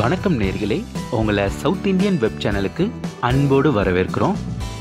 வணக்கம் நேர்களே உங்களை சவுத் இந்தியன் வெப் சேனலுக்கு அன்போடு வரவேற்கிறோம்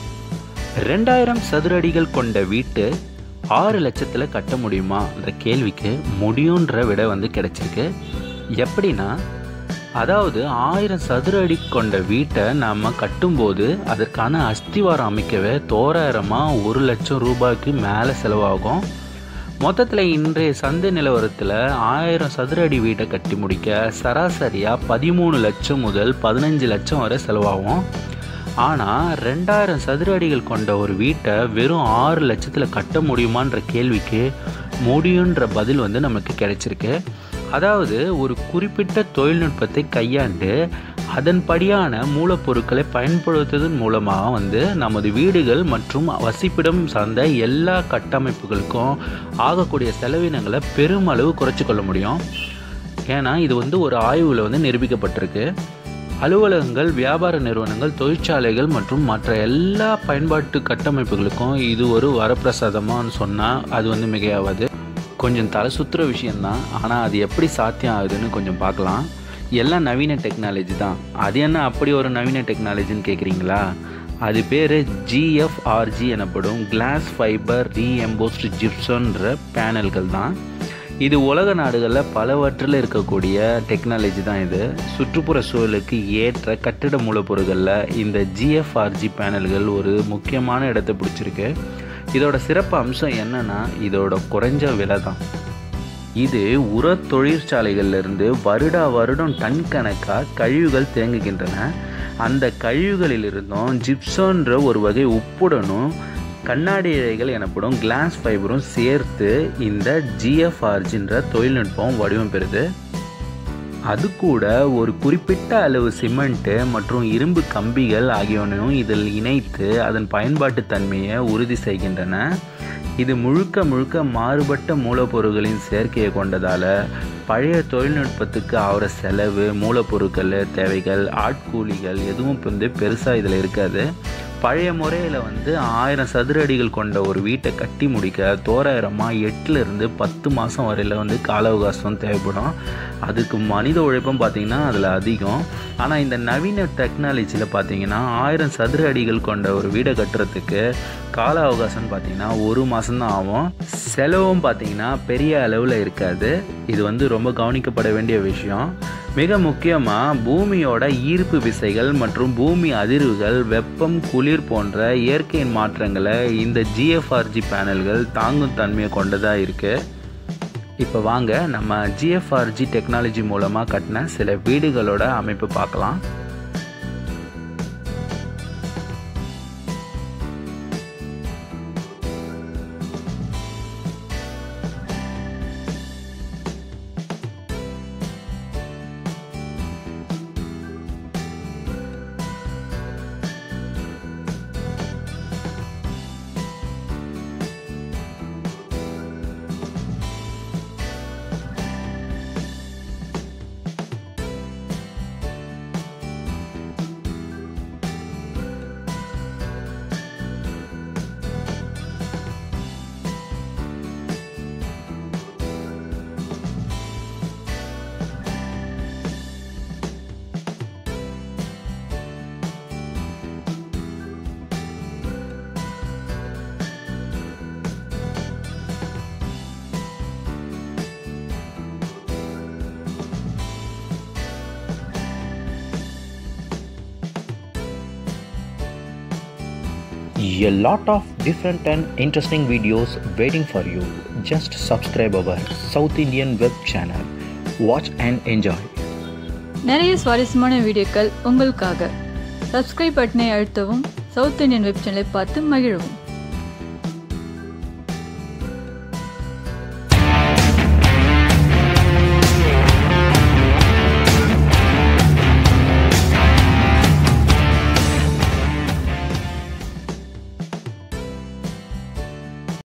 ரெண்டாயிரம் சதுர அடிகள் கொண்ட வீட்டு ஆறு லட்சத்தில் கட்ட முடியுமான்ற கேள்விக்கு முடியுன்ற விட வந்து கிடைச்சிருக்கு எப்படின்னா அதாவது ஆயிரம் சதுர அடி கொண்ட வீட்டை நம்ம கட்டும்போது அதற்கான அஸ்திவாரம் அமைக்கவே தோராயிரமாக ஒரு லட்சம் ரூபாய்க்கு மேலே செலவாகும் மொத்தத்தில் இன்றைய சந்தை நிலவரத்தில் ஆயிரம் சதுர அடி வீட்டை கட்டி முடிக்க சராசரியாக பதிமூணு லட்சம் முதல் பதினஞ்சு லட்சம் வரை செலவாகும் ஆனால் ரெண்டாயிரம் சதுர அடிகள் கொண்ட ஒரு வீட்டை வெறும் ஆறு லட்சத்தில் கட்ட முடியுமான்ற கேள்விக்கு முடியுன்ற பதில் வந்து நமக்கு கிடைச்சிருக்கு அதாவது ஒரு குறிப்பிட்ட தொழில்நுட்பத்தை கையாண்டு அதன்படியான மூலப்பொருட்களை பயன்படுத்துவதன் மூலமாக வந்து நமது வீடுகள் மற்றும் வசிப்பிடம் சார்ந்த எல்லா கட்டமைப்புகளுக்கும் ஆகக்கூடிய செலவினங்களை பெருமளவு குறைச்சி கொள்ள முடியும் ஏன்னா இது வந்து ஒரு ஆய்வில் வந்து நிரூபிக்கப்பட்டிருக்கு அலுவலகங்கள் வியாபார நிறுவனங்கள் தொழிற்சாலைகள் மற்றும் மற்ற எல்லா பயன்பாட்டு கட்டமைப்புகளுக்கும் இது ஒரு வரப்பிரசாதமான்னு சொன்னால் அது வந்து மிகையாவது கொஞ்சம் தலை சுற்றுற விஷயந்தான் ஆனால் அது எப்படி சாத்தியம் ஆகுதுன்னு கொஞ்சம் பார்க்கலாம் எல்லாம் நவீன டெக்னாலஜி தான் அது என்ன அப்படி ஒரு நவீன டெக்னாலஜின்னு கேட்குறீங்களா அது பேர் ஜிஎஃப்ஆர்ஜி எனப்படும் கிளாஸ் ஃபைபர் ரீஎம்போஸ்டு ஜிப்சன்ற பேனல்கள் தான் இது உலக நாடுகளில் பலவற்றில் இருக்கக்கூடிய டெக்னாலஜி தான் இது சுற்றுப்புற சூழலுக்கு ஏற்ற கட்டிட மூலப்பொருட்களில் இந்த ஜிஎஃப்ஆர்ஜி பேனல்கள் ஒரு முக்கியமான இடத்தை பிடிச்சிருக்கு இதோட சிறப்பு அம்சம் என்னன்னா இதோட குறைஞ்ச விலை தான் இது உர தொழிற்சாலைகளிலிருந்து வருடா வருடம் டன் கணக்காக கழிவுகள் தேங்குகின்றன அந்த கழிவுகளிலிருந்தும் ஜிப்சோன்ற ஒரு வகை உப்புடனும் கண்ணாடி இழைகள் எனப்படும் கிளாஸ் ஃபைபரும் சேர்த்து இந்த ஜிஎஃப்ஆர்ஜின்ற தொழில்நுட்பம் வடிவம் பெறுது அது கூட ஒரு குறிப்பிட்ட அளவு சிமெண்ட்டு மற்றும் இரும்பு கம்பிகள் ஆகியவனையும் இதில் இணைத்து அதன் பயன்பாட்டு தன்மையை உறுதி செய்கின்றன இது முழுக்க முழுக்க மாறுபட்ட மூலப்பொருட்களின் சேர்க்கையை கொண்டதால் பழைய தொழில்நுட்பத்துக்கு ஆகிற செலவு மூலப்பொருட்கள் தேவைகள் ஆட்கூலிகள் எதுவும் வந்து பெருசாக இதில் இருக்காது பழைய முறையில் வந்து ஆயிரம் சதுர அடிகள் கொண்ட ஒரு வீட்டை கட்டி முடிக்க தோராயிரமாக எட்டுலேருந்து பத்து மாதம் வரையில் வந்து கால அவகாசம் தேவைப்படும் அதுக்கு மனித உழைப்பும் பார்த்திங்கன்னா அதில் அதிகம் ஆனால் இந்த நவீன டெக்னாலஜியில் பார்த்தீங்கன்னா ஆயிரம் சதுர அடிகள் கொண்ட ஒரு வீடை கட்டுறதுக்கு கால அவகாசம்னு பார்த்தீங்கன்னா ஒரு மாதம்தான் ஆகும் செலவும் பார்த்தீங்கன்னா பெரிய அளவில் இருக்காது இது வந்து ரொம்ப கவனிக்கப்பட வேண்டிய விஷயம் மிக முக்கியமாக பூமியோட ஈர்ப்பு விசைகள் மற்றும் பூமி அதிர்வுகள் வெப்பம் குளிர் போன்ற இயற்கையின் மாற்றங்களை இந்த ஜிஎஃப்ஆர்ஜி பேனல்கள் தாங்கும் தன்மையை கொண்டதாக இருக்குது இப்போ வாங்க நம்ம ஜிஎஃப்ஆர்ஜி டெக்னாலஜி மூலமாக கட்டின சில வீடுகளோட அமைப்பு பார்க்கலாம் A lot of different and interesting videos waiting for you. Just subscribe our South Indian web channel. Watch and enjoy. நிறைய சுவாரஸ்யமான வீடியோக்கள் உங்களுக்காக சப்ஸ்கிரைப் பட்டனை அழுத்தவும் சவுத் இந்தியன் வெப் சேனலை பார்த்து மகிழவும்